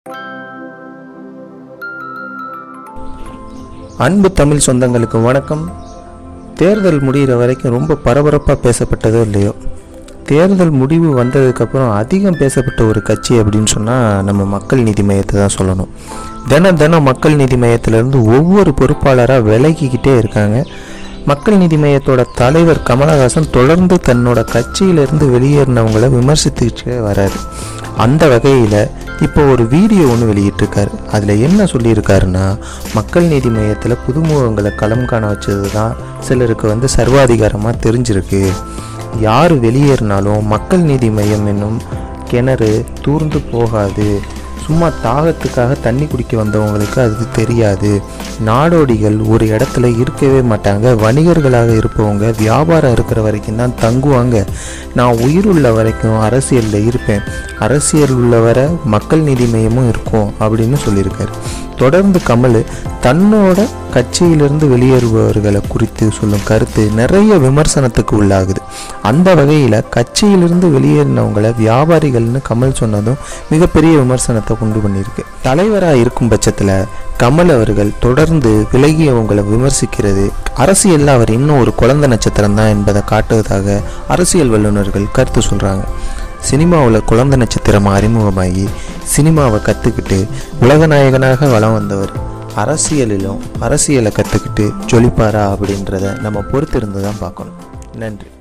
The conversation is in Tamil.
அன்பு தமிழ் சொந்தங்களுக்கு வணக்கம் தேர்தல் முடிகிற வரைக்கும் ரொம்ப பரபரப்பாக பேசப்பட்டதோ இல்லையோ தேர்தல் முடிவு வந்ததுக்கப்புறம் அதிகம் பேசப்பட்ட ஒரு கட்சி அப்படின்னு சொன்னால் நம்ம மக்கள் நீதி மையத்தை தான் சொல்லணும் தினம் தினம் மக்கள் நீதி மையத்திலேருந்து ஒவ்வொரு பொறுப்பாளராக விலகிக்கிட்டே இருக்காங்க மக்கள் நீதி மையத்தோட தலைவர் கமலஹாசன் தொடர்ந்து தன்னோட கட்சியிலிருந்து வெளியேறினவங்களை விமர்சித்துக்கிட்டே வராரு அந்த வகையில் இப்போ ஒரு வீடியோ ஒன்று வெளியிட்டிருக்காரு அதில் என்ன சொல்லியிருக்காருன்னா மக்கள் நீதி மையத்தில் புதுமுகங்களை களம் காண வச்சது தான் சிலருக்கு வந்து சர்வாதிகாரமாக தெரிஞ்சிருக்கு யார் வெளியேறினாலும் மக்கள் நீதி மையம் என்னும் கிணறு தூர்ந்து போகாது சும்மா தாகத்துக்காக தண்ணி குடிக்க வந்தவங்களுக்கு அது தெரியாது நாடோடிகள் ஒரு இடத்துல இருக்கவே மாட்டாங்க வணிகர்களாக இருப்பவங்க வியாபாரம் இருக்கிற வரைக்கும் தான் தங்குவாங்க நான் உயிர் உள்ள வரைக்கும் அரசியலில் இருப்பேன் அரசியல் உள்ள வரை மக்கள் நீதி மையமும் இருக்கும் அப்படின்னு சொல்லியிருக்காரு தொடர்ந்து கமல் தன்னோட கட்சியிலிருந்து வெளியேறுபவர்களை குறித்து சொல்லும் கருத்து நிறைய விமர்சனத்துக்கு உள்ளாகுது அந்த வகையில் கட்சியிலிருந்து வெளியேறினவங்களை வியாபாரிகள்னு கமல் சொன்னதும் மிகப்பெரிய விமர்சனத்தை கொண்டு பண்ணியிருக்கு தலைவராக இருக்கும் பட்சத்தில் கமல் அவர்கள் தொடர்ந்து விலகியவங்களை விமர்சிக்கிறது அரசியலில் அவர் இன்னும் ஒரு குழந்தை நட்சத்திரம் தான் என்பதை காட்டுவதாக அரசியல் வல்லுநர்கள் கருத்து சொல்கிறாங்க சினிமாவில் குழந்தை நட்சத்திரம் அறிமுகமாகி சினிமாவை கற்றுக்கிட்டு உலகநாயகனாக வலம் வந்தவர் அரசியலிலும் அரசியலை கற்றுக்கிட்டு ஜொலிப்பாரா அப்படின்றத நம்ம பொறுத்திருந்து தான் பார்க்கணும் நன்றி